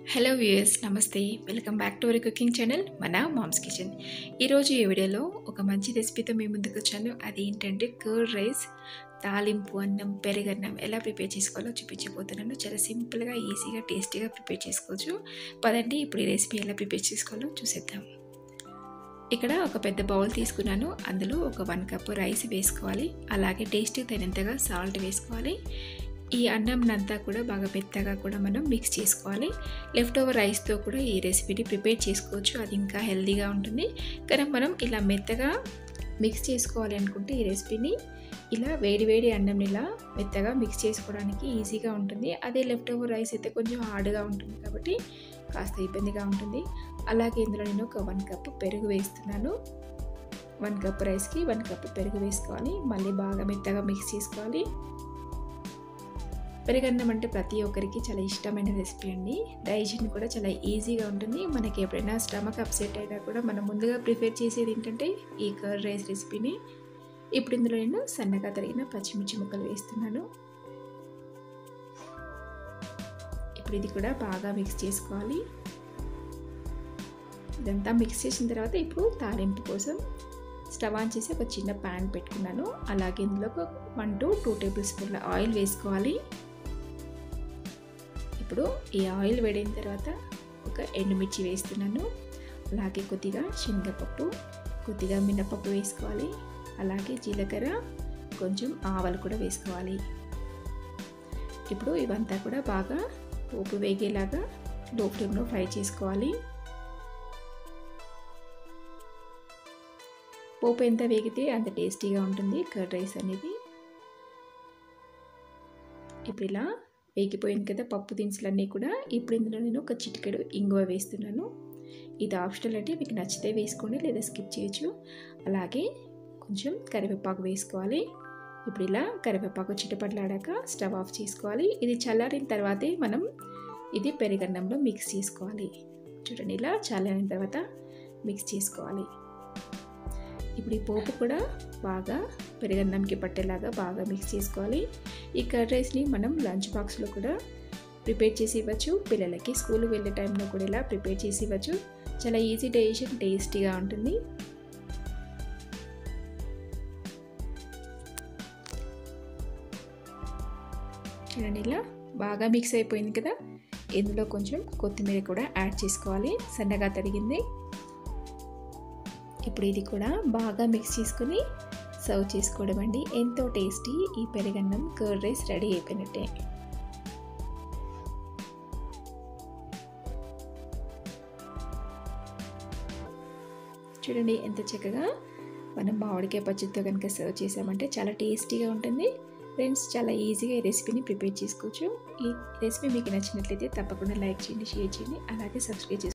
hello viewers నమస్తే welcome back to our cooking channel మన mom's kitchen ఈరోజు ఈ వీడియోలో ఒక మంచి రెసిపీతో మీ ముందుకు వచ్చాను అది ఏంటంటే కర్డ్ రైస్ తాలింపు అన్నం పెరుగన్నం ఎలా ప్రిపేర్ చేసుకోవాలో చూపించబోతున్నాను చాలా సింపుల్గా ఈజీగా టేస్టీగా ప్రిపేర్ చేసుకోవచ్చు పదండి ఇప్పుడు ఈ రెసిపీ ఎలా ప్రిపేర్ చేసుకోవాలో చూసేద్దాం ఇక్కడ ఒక పెద్ద బౌల్ తీసుకున్నాను అందులో ఒక వన్ కప్ రైస్ వేసుకోవాలి అలాగే టేస్ట్ తగినంతగా సాల్ట్ వేసుకోవాలి ఈ అన్నంనంతా కూడా బాగా మెత్తగా కూడా మనం మిక్స్ చేసుకోవాలి లెఫ్ట్ ఓవర్ రైస్తో కూడా ఈ రెసిపీని ప్రిపేర్ చేసుకోవచ్చు అది ఇంకా హెల్తీగా ఉంటుంది కానీ మనం ఇలా మెత్తగా మిక్స్ చేసుకోవాలి అనుకుంటే ఈ రెసిపీని ఇలా వేడి వేడి అన్నం ఇలా మెత్తగా మిక్స్ చేసుకోవడానికి ఈజీగా ఉంటుంది అదే లెఫ్ట్ ఓవర్ రైస్ అయితే కొంచెం హార్డ్గా ఉంటుంది కాబట్టి కాస్త ఇబ్బందిగా ఉంటుంది అలాగే ఇందులో నేను ఒక వన్ కప్ పెరుగు వేస్తున్నాను వన్ కప్ రైస్కి వన్ కప్ పెరుగు వేసుకోవాలి మళ్ళీ బాగా మెత్తగా మిక్స్ చేసుకోవాలి పెరుగన్నం అంటే ప్రతి ఒక్కరికి చాలా ఇష్టమైన రెసిపీ అండి డైజెషన్ కూడా చాలా ఈజీగా ఉంటుంది మనకి ఎప్పుడైనా స్టమక్ అప్సెట్ అయినా కూడా మనం ముందుగా ప్రిపేర్ చేసేది ఏంటంటే ఈ కర్డ్ రైస్ రెసిపీని ఇప్పుడు ఇందులో నేను సన్నగా తరిగిన పచ్చిమిర్చి ముక్కలు వేస్తున్నాను ఇప్పుడు ఇది కూడా బాగా మిక్స్ చేసుకోవాలి ఇదంతా మిక్స్ చేసిన తర్వాత ఇప్పుడు తాలింపు కోసం స్టవ్ ఆన్ చేసి ఒక చిన్న ప్యాన్ పెట్టుకున్నాను అలాగే ఇందులో ఒక వన్ టు టూ టేబుల్ స్పూన్ల ఆయిల్ వేసుకోవాలి ఇప్పుడు ఈ ఆయిల్ వేడిన తర్వాత ఒక ఎండుమిర్చి వేస్తున్నాను అలాగే కొద్దిగా శనగపప్పు కొద్దిగా మినపప్పు వేసుకోవాలి అలాగే జీలకర్ర కొంచెం ఆవాలు కూడా వేసుకోవాలి ఇప్పుడు ఇవంతా కూడా బాగా పోపు వేగేలాగా లో ఫ్లేమ్లో ఫ్రై చేసుకోవాలి పోపు ఎంత వేగితే అంత టేస్టీగా ఉంటుంది కర్డ్ రైస్ అనేది ఇప్పుడు ఇలా వేగిపోయింది కదా పప్పు దినుసులన్నీ కూడా ఇప్పుడు ఇందులో నేను ఒక చిటికెడు ఇంగువ వేస్తున్నాను ఇది ఆప్షనల్ అంటే మీకు నచ్చితే వేసుకోండి లేదా స్కిప్ చేయొచ్చు అలాగే కొంచెం కరివేపాకు వేసుకోవాలి ఇప్పుడు ఇలా కరివేపాకు చిటపట్లాడాక స్టవ్ ఆఫ్ చేసుకోవాలి ఇది చల్లారిన తర్వాతే మనం ఇది పెరుగన్నంలో మిక్స్ చేసుకోవాలి చూడండి ఇలా చల్లారిన తర్వాత మిక్స్ చేసుకోవాలి ఇప్పుడు ఈ పోపు కూడా బాగా పెరుగన్నంకి పట్టేలాగా బాగా మిక్స్ చేసుకోవాలి ఈ కర్డ్ రైస్ని మనం లంచ్ బాక్స్లో కూడా ప్రిపేర్ చేసి ఇవ్వచ్చు పిల్లలకి స్కూల్కి వెళ్ళే టైంలో కూడా ఇలా ప్రిపేర్ చేసి ఇవ్వచ్చు చాలా ఈజీ డైజెషన్ టేస్టీగా ఉంటుంది చూడండి ఇలా బాగా మిక్స్ అయిపోయింది కదా ఇందులో కొంచెం కొత్తిమీర కూడా యాడ్ చేసుకోవాలి సన్నగా తరిగింది ఇప్పుడు ఇది కూడా బాగా మిక్స్ చేసుకుని సర్వ్ చేసుకోవడం అండి ఎంతో టేస్టీ ఈ పెరుగన్నం కర్డ్ రైస్ రెడీ అయిపోయినట్టే చూడండి ఎంత చక్కగా మనం మామిడికాయ పచ్చడితో కనుక సర్వ్ చేసామంటే చాలా టేస్టీగా ఉంటుంది ఫ్రెండ్స్ చాలా ఈజీగా ఈ రెసిపీని ప్రిపేర్ చేసుకోవచ్చు ఈ రెసిపీ మీకు నచ్చినట్లయితే తప్పకుండా లైక్ చేయండి షేర్ చేయండి అలాగే సబ్స్క్రైబ్ చేసుకోండి